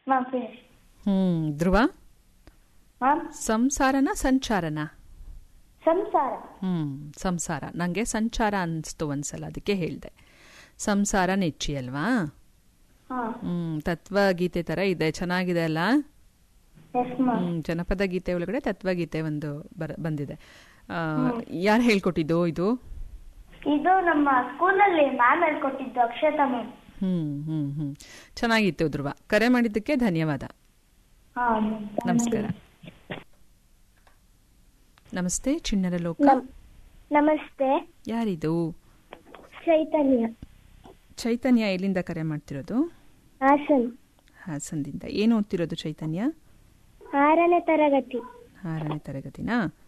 ma'am finish hmm Dhruva ma'am ಸಂಸಾರನ ಸಂಚಾರನ ಸಂಸಾರ ಹ್ಮ್ ಸಂಸಾರ ನಂಗೆ ಸಂಚಾರ ಅನಿಸ್ತು ಒಂದ್ಸಲ ಅದಕ್ಕೆ ಹೇಳ್ದೆ ಸಂಸಾರ ನೆಚ್ಚಿ ಅಲ್ವಾ ಹಾ ಹ್ಮ್ ತತ್ವಗೀತೆ ತರ ಇದೆ ಚೆನ್ನಾಗಿದೆ ಅಲ್ಲ ಎಸ್ ಮ್ಯಾಮ್ ಹ್ಮ್ ಜನಪದ ಗೀತೆ ಒಳಗಡೆ ತತ್ವಗೀತೆ ಒಂದು ಬರ ಬಂದಿದೆ ಯಾರು ಹೇಳ್ಕೊಟ್ಟಿದ್ದು ಇದು ಇದು ನಮ್ಮ ಸ್ಕೂಲಲ್ಲಿ ಮ್ಯಾಮ್ ಹೇಳ್ಕೊಟ್ಟಿದ್ದು ಅಕ್ಷತಾ ಮ್ಯಾಮ್ ಹ್ಮ್ ಹ್ಮ್ ಹ್ಮ್ ಚೆನ್ನಾಗಿತ್ತು ಧ್ರುವ ಕರೆ ಮಾಡಿದ್ದಕ್ಕೆ ಧನ್ಯವಾದ ಹಾ ನಮಸ್ಕಾರ ನಮಸ್ತೆ ಚಿಣ್ಣರ ಲೋಕ ನಮಸ್ತೆ ಯಾರಿದು ಚೈತನ್ಯ ಚೈತನ್ಯ ಎಲ್ಲಿಂದ ಕರೆ ಮಾಡ್ತಿರೋದು ಹಾಸನ್ ಹಾಸನದಿಂದ ಏನು ಓದ್ತಿರೋದು ಚೈತನ್ಯ ಆರನೇ ತರಗತಿ ಆರನೇ ತರಗತಿನಾ